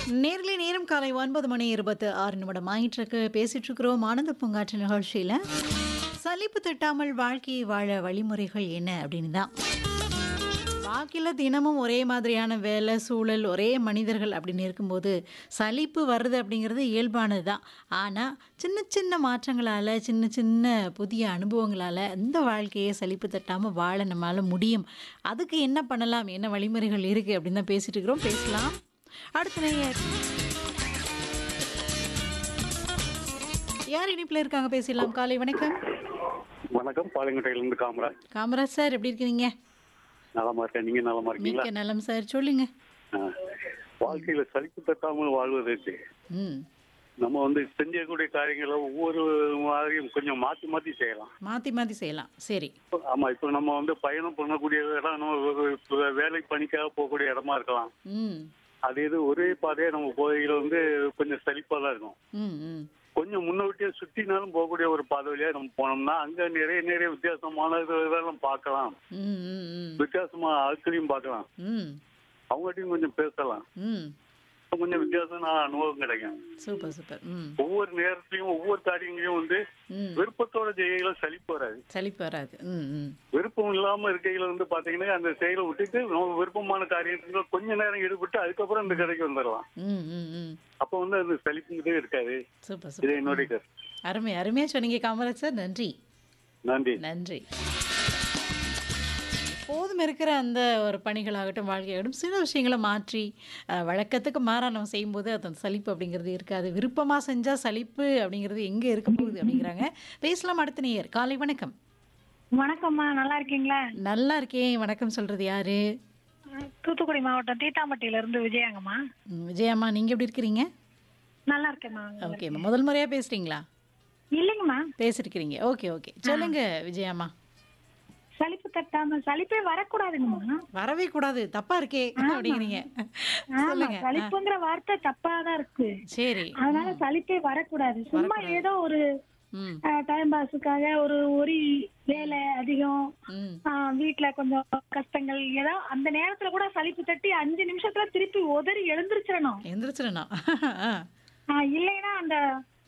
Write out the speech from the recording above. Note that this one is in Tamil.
நேர்களை நேரம் காலை ஒன்பது மணி இருபத்து ஆறு நிமிடம் ஆயிட்டிருக்கு பேசிட்டு இருக்கிறோம் ஆனந்த பூங்காற்று நிகழ்ச்சியில் சலிப்பு தட்டாமல் வாழ்க்கையை வாழ வழிமுறைகள் என்ன அப்படின்னு தான் வாழ்க்கையில் தினமும் ஒரே மாதிரியான வேலை சூழல் ஒரே மனிதர்கள் அப்படின்னு இருக்கும்போது சலிப்பு வருது அப்படிங்கிறது இயல்பானது தான் ஆனால் சின்ன சின்ன மாற்றங்களால் சின்ன சின்ன புதிய அனுபவங்களால் இந்த வாழ்க்கையை சலிப்பு தட்டாமல் வாழ நம்மளால் முடியும் அதுக்கு என்ன பண்ணலாம் என்ன வழிமுறைகள் இருக்குது அப்படின்னு தான் பேசிட்டு இருக்கிறோம் பேசலாம் அடுத்த நேயர் யார் இனிப்பில் இருக்காங்க பேசலாம் காலை வணக்கம் வணக்கம் பாளையங்கோட்டையிலிருந்து காமராஜ் காமராஜ் சார் எப்படி இருக்கீங்க நலமா இருக்கேன் நீங்க நலமா இருக்கீங்களா மிக்க நலம் சார் சொல்லுங்க ஆ. வாழ்க்கையில சலிப்பு தட்டாமல் வாழ்வதற்கு ம் நம்ம வந்து செஞ்சக்கூடிய காரியங்களை ஒவ்வொரு மாதிரியும் கொஞ்சம் மாத்தி மாத்தி செய்யலாம் மாற்றி மாற்றி செய்யலாம் சரி இப்ப- ஆமா இப்போ நம்ம வந்து பயணம் பண்ணக்கூடிய இடம் நம்ம ஒரு- ஒரு வேலை பணிக்காக போகக்கூடிய இடமா இருக்கலாம் ம் அது இது ஒரே பாதையா நம்ம போகையில வந்து கொஞ்சம் சலிப்பா தான் இருக்கும் ம் ம் கொஞ்சம் முன்னோட்டியே சுற்றினாலும் போகக்கூடிய ஒரு பாதை வழியா நம்ம போனோம்னா அங்க நிறைய நிறைய வித்தியாசமான இதெல்லாம் பார்க்கலாம் ம் ம் ம் வித்தியாசமா ஆட்களையும் பார்க்கலாம் ம் அவங்ககிட்டயும் கொஞ்சம் பேசலாம் ம் கொஞ்சம் வித்தியாசமான அனுபவம் கிடைக்கும் சூப்பர் சூப்பர் ம் ஒவ்வொரு நேரத்திலையும் ஒவ்வொரு காரியங்களையும் வந்து ம் விருப்பத்தோட செய்கையில சலிப்பு வராது சலிப்பு வராது ம் ம் விருப்பம் இல்லாம இருக்கையில வந்து பாத்தீங்கன்னா அந்த செயலை விட்டுட்டு நம்ம விருப்பமான காரியத்துல கொஞ்ச நேரம் ஈடுபட்டு அதுக்கப்புறம் இந்த கதைக்கு வந்துடலாம் ம் ம் ம் அப்ப வந்து அந்த சலிப்புங்கிறதே இருக்காது சூப்பர் இது சூப்பர் என்னுடைய கருத்து அருமை அருமையாக சொன்னீங்க காமராஜ் சார் நன்றி நன்றி நன்றி போதும் இருக்கிற அந்த ஒரு பணிகளாகட்டும் வாழ்க்கையாகட்டும் சில விஷயங்களை மாற்றி அஹ், வழக்கத்துக்கு மாறாக நம்ம செய்யும்போது அது அந்த சலிப்பு அப்படிங்கிறது இருக்காது விருப்பமாக செஞ்சால் சலிப்பு அப்படிங்கிறது எங்கே இருக்க போகுது அப்படிங்கிறாங்க பேசலாம் அடுத்த நேயர் காலை வணக்கம் வணக்கம்மா நல்லா இருக்கீங்களா நல்லா இருக்கேன் வணக்கம் சொல்கிறது யாரு தூத்துக்குடி மாவட்டம் தீட்டாம்பட்டியில இருந்து விஜயாங்கம்மா ம், விஜயம்மா நீங்கள் எப்படி இருக்கிறீங்க நல்லா இருக்கேம்மா ஓகேம்மா முதல் முறையாக பேசுகிறீங்களா இல்லைங்கம்மா பேசிருக்கிறீங்க ஓகே ஓகே சொல்லுங்க விஜயம்மா சலிப்பு தட்டாம சலிப்பே வரக்கூடாதுங்கம்மா வரவே கூடாது தப்பா இருக்கே அப்படிங்கிறீங்க ஆமா சொல்லுங்க சலிப்புங்கிற வார்த்தை தப்பாதான் இருக்கு சரி அதனால சலிப்பே வரக்கூடாது சும்மா ஏதோ ஒரு ம் டைம் பாஸுக்காக ஒரு ஒரு வேலை அதிகம் ம் ஆ, வீட்ல கொஞ்சம் கஷ்டங்கள் ஏதோ அந்த நேரத்துல கூட சலிப்பு தட்டி அஞ்சு நிமிஷத்துல திருப்பி உதறி எழுந்திருச்சிடணும் எந்திரிச்சிடணும் ஆ, இல்லைன்னா அந்த